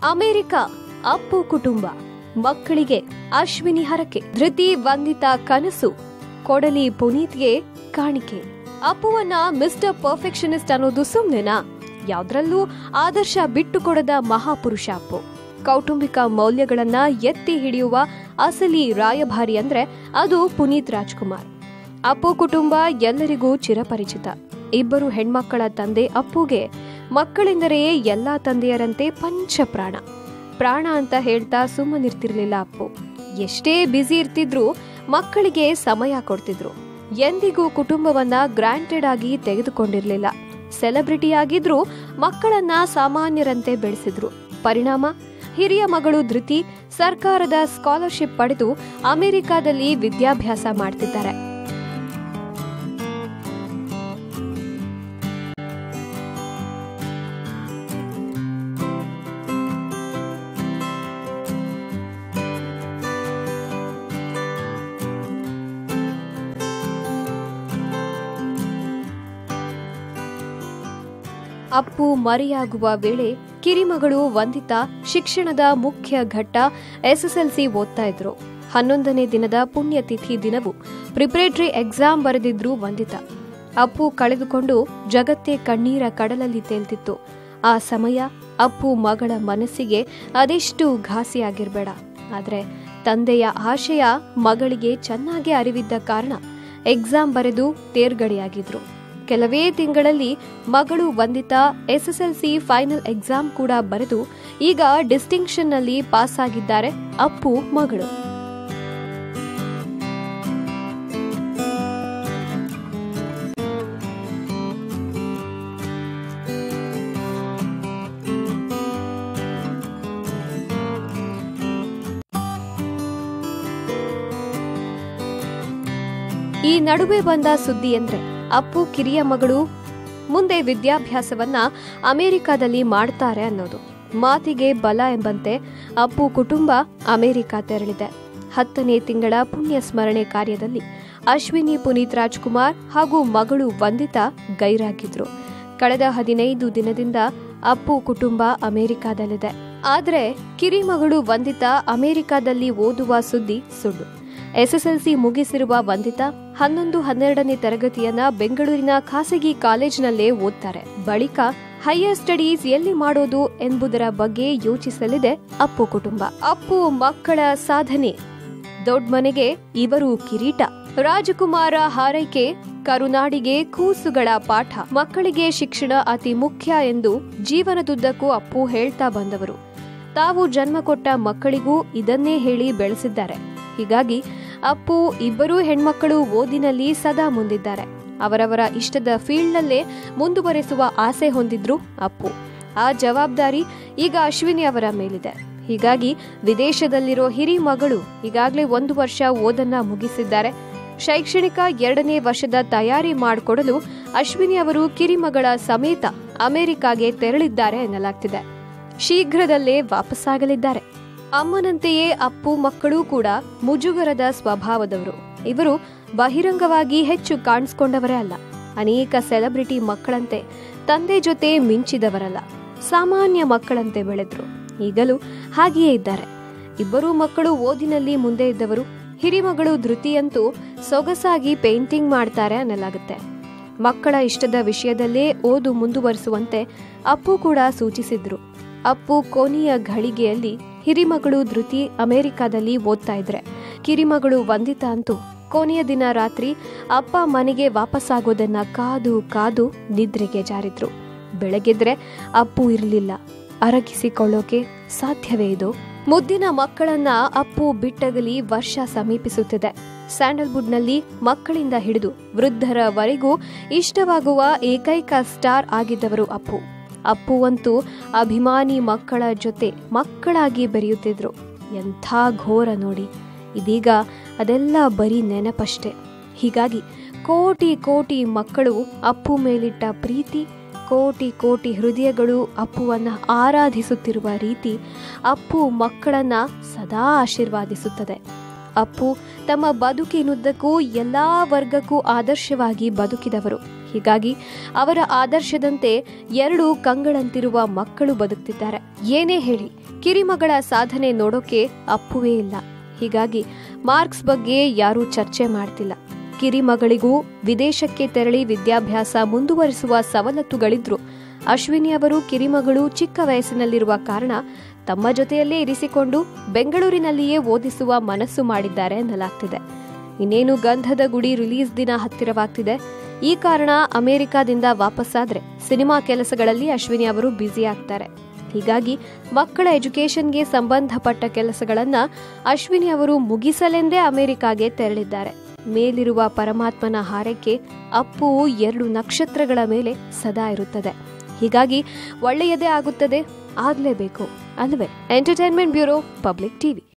America Appu ಕುಟುಂಬ ಮಕ್ಕಳಿಗೆ ಅಶ್ವಿನಿ ಹರಕೆ ಧೃತಿ ವಂದಿತ ಕನಸು ಕೊಡಲಿ ಪುನೀತ್ಗೆ ಕಾಣಿಕೆ ಅಪ್ಪುವನ್ನ ಮಿಸ್ಟರ್ ಪರ್ಫೆಕ್ಷನಿಸ್ಟ್ ಅನ್ನೋದು ಸುಮ್ನೆನಾ ಯಾವ್ದ್ರಲ್ಲೂ ಆದರ್ಶ ಬಿಟ್ಟು ಕೊಡದ ಮಹಾಪುರುಷ ಅಪ್ಪು ಕೌಟುಂಬಿಕ ಮೌಲ್ಯಗಳನ್ನ ಎತ್ತಿ ಹಿಡಿಯುವ ಅಸಲಿ ರಾಯಭಾರಿ ಅಂದ್ರೆ ಅದು ಪುನೀತ್ ರಾಜ್ಕುಮಾರ್ ಅಪ್ಪು ಕುಟುಂಬ ಎಲ್ಲರಿಗೂ ಚಿರಪರಿಚಿತ ಇಬ್ಬರು ಹೆಣ್ಮಕ್ಕಳ ತಂದೆ ಅಪ್ಪುಗೆ ಮಕ್ಕಳೆಂದರೆ ಎಲ್ಲಾ ತಂದೆಯರಂತೆ ಪಂಚಪ್ರಾಣ ಪ್ರಾಣ ಅಂತ ಹೇಳ್ತಾ ಸುಮ್ಮನಿರ್ತಿರ್ಲಿಲ್ಲ ಅಪ್ಪು ಎಷ್ಟೇ ಬ್ಯುಸಿ ಇರ್ತಿದ್ರು ಮಕ್ಕಳಿಗೆ ಸಮಯ ಕೊಡ್ತಿದ್ರು ಎಂದಿಗೂ ಕುಟುಂಬವನ್ನ ಗ್ರಾಂಟೆಡ್ ಆಗಿ ತೆಗೆದುಕೊಂಡಿರ್ಲಿಲ್ಲ ಸೆಲೆಬ್ರಿಟಿ ಆಗಿದ್ರು ಮಕ್ಕಳನ್ನ ಸಾಮಾನ್ಯರಂತೆ ಬೆಳೆಸಿದ್ರು ಪರಿಣಾಮ ಹಿರಿಯ ಮಗಳು ಧೃತಿ ಸರ್ಕಾರದ ಸ್ಕಾಲರ್ಶಿಪ್ ಪಡೆದು ಅಮೆರಿಕಾದಲ್ಲಿ ವಿದ್ಯಾಭ್ಯಾಸ ಮಾಡ್ತಿದ್ದಾರೆ ಅಪ್ಪು ಮರೆಯಾಗುವ ವೇಳೆ ಕಿರಿಮಗಳು ವಂದಿತಾ ಶಿಕ್ಷಣದ ಮುಖ್ಯ ಘಟ್ಟ ಎಸ್ಎಸ್ಎಲ್ಸಿ ಓದ್ತಾ ಇದ್ರು ಹನ್ನೊಂದನೇ ದಿನದ ಪುಣ್ಯತಿಥಿ ದಿನವು ಪ್ರಿಪರೇಟರಿ ಎಕ್ಸಾಮ್ ಬರೆದಿದ್ರು ವಂದಿತಾ ಅಪ್ಪು ಕಳೆದುಕೊಂಡು ಜಗತ್ತೇ ಕಣ್ಣೀರ ಕಡಲಲ್ಲಿ ತೇಲ್ತಿತ್ತು ಆ ಸಮಯ ಅಪ್ಪು ಮಗಳ ಮನಸ್ಸಿಗೆ ಅದೆಷ್ಟು ಘಾಸಿಯಾಗಿರ್ಬೇಡ ಆದ್ರೆ ತಂದೆಯ ಆಶಯ ಮಗಳಿಗೆ ಚೆನ್ನಾಗಿ ಅರಿವಿದ್ದ ಕಾರಣ ಎಕ್ಸಾಮ್ ಬರೆದು ತೇರ್ಗಡೆಯಾಗಿದ್ರು ಕೆಲವೇ ತಿಂಗಳಲ್ಲಿ ಮಗಳು ವಂದಿತಾ ಎಸ್ಎಸ್ಎಲ್ಸಿ ಫೈನಲ್ ಎಕ್ಸಾಮ್ ಕೂಡ ಬರೆದು ಈಗ ಡಿಸ್ಟಿಂಕ್ಷನ್ನಲ್ಲಿ ಪಾಸ್ ಆಗಿದ್ದಾರೆ ಅಪ್ಪು ಮಗಳು ಈ ನಡುವೆ ಬಂದ ಸುದ್ದಿ ಅಂದ್ರೆ ಅಪ್ಪು ಕಿರಿಯ ಮಗಳು ಮುಂದೆ ವಿದ್ಯಾಭ್ಯಾಸವನ್ನ ಅಮೆರಿಕಾದಲ್ಲಿ ಮಾಡ್ತಾರೆ ಅನ್ನೋದು ಮಾತಿಗೆ ಬಲ ಎಂಬಂತೆ ಅಪ್ಪು ಕುಟುಂಬ ಅಮೆರಿಕ ತೆರಳಿದೆ ಹತ್ತನೇ ತಿಂಗಳ ಪುಣ್ಯ ಸ್ಮರಣೆ ಕಾರ್ಯದಲ್ಲಿ ಅಶ್ವಿನಿ ಪುನೀತ್ ರಾಜ್ಕುಮಾರ್ ಹಾಗೂ ಮಗಳು ವಂದಿತಾ ಗೈರಾಗಿದ್ರು ಕಳೆದ ಹದಿನೈದು ದಿನದಿಂದ ಅಪ್ಪು ಕುಟುಂಬ ಅಮೆರಿಕಾದಲ್ಲಿದೆ ಆದ್ರೆ ಕಿರಿಮಗಳು ವಂದಿತಾ ಅಮೆರಿಕಾದಲ್ಲಿ ಓದುವ ಸುದ್ದಿ ಸುಳ್ಳು ಎಸ್ಎಸ್ಎಲ್ಸಿ ಮುಗಿಸಿರುವ ವಂದಿತಾ ಹನ್ನೊಂದು ಹನ್ನೆರಡನೇ ತರಗತಿಯನ್ನ ಬೆಂಗಳೂರಿನ ಖಾಸಗಿ ಕಾಲೇಜಿನಲ್ಲೇ ಓದ್ತಾರೆ ಬಳಿಕ ಹೈಯರ್ ಸ್ಟಡೀಸ್ ಎಲ್ಲಿ ಮಾಡೋದು ಎಂಬುದರ ಬಗ್ಗೆ ಯೋಚಿಸಲಿದೆ ಅಪ್ಪು ಕುಟುಂಬ ಅಪ್ಪು ಮಕ್ಕಳ ಸಾಧನೆ ದೊಡ್ಡ ಮನೆಗೆ ಇವರು ಕಿರೀಟ ರಾಜಕುಮಾರ ಹಾರೈಕೆ ಕರುನಾಡಿಗೆ ಕೂಸುಗಳ ಪಾಠ ಮಕ್ಕಳಿಗೆ ಶಿಕ್ಷಣ ಅತಿ ಮುಖ್ಯ ಎಂದು ಜೀವನದುದ್ದಕ್ಕೂ ಅಪ್ಪು ಹೇಳ್ತಾ ಬಂದವರು ತಾವು ಜನ್ಮ ಕೊಟ್ಟ ಮಕ್ಕಳಿಗೂ ಇದನ್ನೇ ಹೇಳಿ ಬೆಳೆಸಿದ್ದಾರೆ ಹೀಗಾಗಿ ಅಪ್ಪು ಇಬ್ಬರೂ ಹೆಣ್ಮಕ್ಕಳು ಓದಿನಲ್ಲಿ ಸದಾ ಮುಂದಿದ್ದಾರೆ ಅವರವರ ಇಷ್ಟದ ಫೀಲ್ಡ್ನಲ್ಲೇ ಮುಂದುವರೆಸುವ ಆಸೆ ಹೊಂದಿದ್ರು ಅಪ್ಪು ಆ ಜವಾಬ್ದಾರಿ ಈಗ ಅಶ್ವಿನಿ ಅವರ ಮೇಲಿದೆ ಹೀಗಾಗಿ ವಿದೇಶದಲ್ಲಿರೋ ಹಿರಿ ಮಗಳು ಈಗಾಗಲೇ ಒಂದು ವರ್ಷ ಓದನ್ನ ಮುಗಿಸಿದ್ದಾರೆ ಶೈಕ್ಷಣಿಕ ಎರಡನೇ ವರ್ಷದ ತಯಾರಿ ಮಾಡಿಕೊಡಲು ಅಶ್ವಿನಿ ಅವರು ಕಿರಿಮಗಳ ಸಮೇತ ಅಮೆರಿಕಾಗೆ ತೆರಳಿದ್ದಾರೆ ಎನ್ನಲಾಗ್ತಿದೆ ಶೀಘ್ರದಲ್ಲೇ ವಾಪಸ್ಸಾಗಲಿದ್ದಾರೆ ಅಮ್ಮನಂತೆಯೇ ಅಪ್ಪು ಮಕ್ಕಳು ಕೂಡ ಮುಜುಗರದ ಸ್ವಭಾವದವರು ಇವರು ಬಹಿರಂಗವಾಗಿ ಹೆಚ್ಚು ಕಾಣಿಸ್ಕೊಂಡವರೇ ಅಲ್ಲ ಅನೇಕ ಸೆಲೆಬ್ರಿಟಿ ಮಕ್ಕಳಂತೆ ತಂದೆ ಜೊತೆ ಮಿಂಚಿದವರಲ್ಲ ಸಾಮಾನ್ಯ ಮಕ್ಕಳಂತೆ ಬೆಳೆದ್ರು ಈಗಲೂ ಹಾಗೆಯೇ ಇದ್ದಾರೆ ಇಬ್ಬರೂ ಮಕ್ಕಳು ಓದಿನಲ್ಲಿ ಮುಂದೆ ಇದ್ದವರು ಹಿರಿಮಗಳು ಧೃತಿಯಂತೂ ಸೊಗಸಾಗಿ ಪೇಂಟಿಂಗ್ ಮಾಡ್ತಾರೆ ಅನ್ನಲಾಗುತ್ತೆ ಮಕ್ಕಳ ಇಷ್ಟದ ವಿಷಯದಲ್ಲೇ ಓದು ಮುಂದುವರಿಸುವಂತೆ ಅಪ್ಪು ಕೂಡ ಸೂಚಿಸಿದ್ರು ಅಪ್ಪು ಕೊನೆಯ ಘಳಿಗೆಯಲ್ಲಿ ಹಿರಿಮಗಳು ಧೃತಿ ಅಮೆರಿಕಾದಲ್ಲಿ ಓದ್ತಾ ಇದ್ರೆ ಕಿರಿಮಗಳು ವಂದಿತಾ ಅಂತೂ ಕೊನೆಯ ದಿನ ರಾತ್ರಿ ಅಪ್ಪ ಮನೆಗೆ ವಾಪಸ್ಸಾಗೋದನ್ನ ಕಾದು ಕಾದು ನಿದ್ರೆಗೆ ಜಾರಿದ್ರು ಬೆಳಗ್ಗೆದ್ರೆ ಅಪ್ಪು ಇರಲಿಲ್ಲ ಅರಗಿಸಿಕೊಳ್ಳೋಕೆ ಸಾಧ್ಯವೇ ಇದು ಮುದ್ದಿನ ಮಕ್ಕಳನ್ನ ಅಪ್ಪು ಬಿಟ್ಟಗಲಿ ವರ್ಷ ಸಮೀಪಿಸುತ್ತಿದೆ ಸ್ಯಾಂಡಲ್ವುಡ್ನಲ್ಲಿ ಮಕ್ಕಳಿಂದ ಹಿಡಿದು ವೃದ್ಧರವರೆಗೂ ಇಷ್ಟವಾಗುವ ಏಕೈಕ ಸ್ಟಾರ್ ಆಗಿದ್ದವರು ಅಪ್ಪು ಅಪ್ಪುವಂತೂ ಅಭಿಮಾನಿ ಮಕ್ಕಳ ಜೊತೆ ಮಕ್ಕಳಾಗಿ ಬೆರೆಯುತ್ತಿದ್ರು ಎಂಥ ಘೋರ ನೋಡಿ ಇದೀಗ ಅದೆಲ್ಲ ಬರೀ ನೆನಪಷ್ಟೆ ಹೀಗಾಗಿ ಕೋಟಿ ಕೋಟಿ ಮಕ್ಕಳು ಅಪ್ಪು ಮೇಲಿಟ್ಟ ಪ್ರೀತಿ ಕೋಟಿ ಕೋಟಿ ಹೃದಯಗಳು ಅಪ್ಪುವನ್ನ ಆರಾಧಿಸುತ್ತಿರುವ ರೀತಿ ಅಪ್ಪು ಮಕ್ಕಳನ್ನ ಸದಾ ಆಶೀರ್ವಾದಿಸುತ್ತದೆ ಅಪ್ಪು ತಮ್ಮ ಬದುಕಿನುದ್ದಕ್ಕೂ ಎಲ್ಲಾ ವರ್ಗಕ್ಕೂ ಆದರ್ಶವಾಗಿ ಬದುಕಿದವರು ಹೀಗಾಗಿ ಅವರ ಆದರ್ಶದಂತೆ ಎರಡು ಕಂಗಳಂತಿರುವ ಮಕ್ಕಳು ಬದುಕ್ತಿದ್ದಾರೆ ಏನೇ ಹೇಳಿ ಕಿರಿಮಗಳ ಸಾಧನೆ ನೋಡೋಕೆ ಅಪ್ಪುವೇ ಇಲ್ಲ ಹೀಗಾಗಿ ಮಾರ್ಕ್ಸ್ ಬಗ್ಗೆ ಯಾರೂ ಚರ್ಚೆ ಮಾಡ್ತಿಲ್ಲ ಕಿರಿಮಗಳಿಗೂ ವಿದೇಶಕ್ಕೆ ತೆರಳಿ ವಿದ್ಯಾಭ್ಯಾಸ ಮುಂದುವರಿಸುವ ಸವಲತ್ತುಗಳಿದ್ರು ಅಶ್ವಿನಿ ಅವರು ಕಿರಿಮಗಳು ಚಿಕ್ಕ ವಯಸ್ಸಿನಲ್ಲಿರುವ ಕಾರಣ ತಮ್ಮ ಜೊತೆಯಲ್ಲೇ ಇರಿಸಿಕೊಂಡು ಬೆಂಗಳೂರಿನಲ್ಲಿಯೇ ಓದಿಸುವ ಮನಸ್ಸು ಮಾಡಿದ್ದಾರೆ ಎನ್ನಲಾಗ್ತಿದೆ ಇನ್ನೇನು ಗಂಧದ ಗುಡಿ ರಿಲೀಸ್ ದಿನ ಹತ್ತಿರವಾಗ್ತಿದೆ ಈ ಕಾರಣ ಅಮೆರಿಕಾದಿಂದ ವಾಪಸ್ಸಾದ್ರೆ ಸಿನಿಮಾ ಕೆಲಸಗಳಲ್ಲಿ ಅಶ್ವಿನಿ ಅವರು ಬ್ಯುಸಿ ಆಗ್ತಾರೆ ಹೀಗಾಗಿ ಮಕ್ಕಳ ಎಜುಕೇಷನ್ಗೆ ಸಂಬಂಧಪಟ್ಟ ಕೆಲಸಗಳನ್ನ ಅಶ್ವಿನಿ ಅವರು ಮುಗಿಸಲೆಂದೇ ಅಮೆರಿಕಾಗೆ ತೆರಳಿದ್ದಾರೆ ಮೇಲಿರುವ ಪರಮಾತ್ಮನ ಹಾರೈಕೆ ಅಪ್ಪು ಎರಡು ನಕ್ಷತ್ರಗಳ ಮೇಲೆ ಸದಾ ಇರುತ್ತದೆ ಹೀಗಾಗಿ ಒಳ್ಳೆಯದೇ ಆಗುತ್ತದೆ ಆಗ್ಲೇಬೇಕು ಅಲ್ವೇ ಎಂಟರ್ಟೈನ್ಮೆಂಟ್ ಬ್ಯೂರೋ ಪಬ್ಲಿಕ್ ಟಿವಿ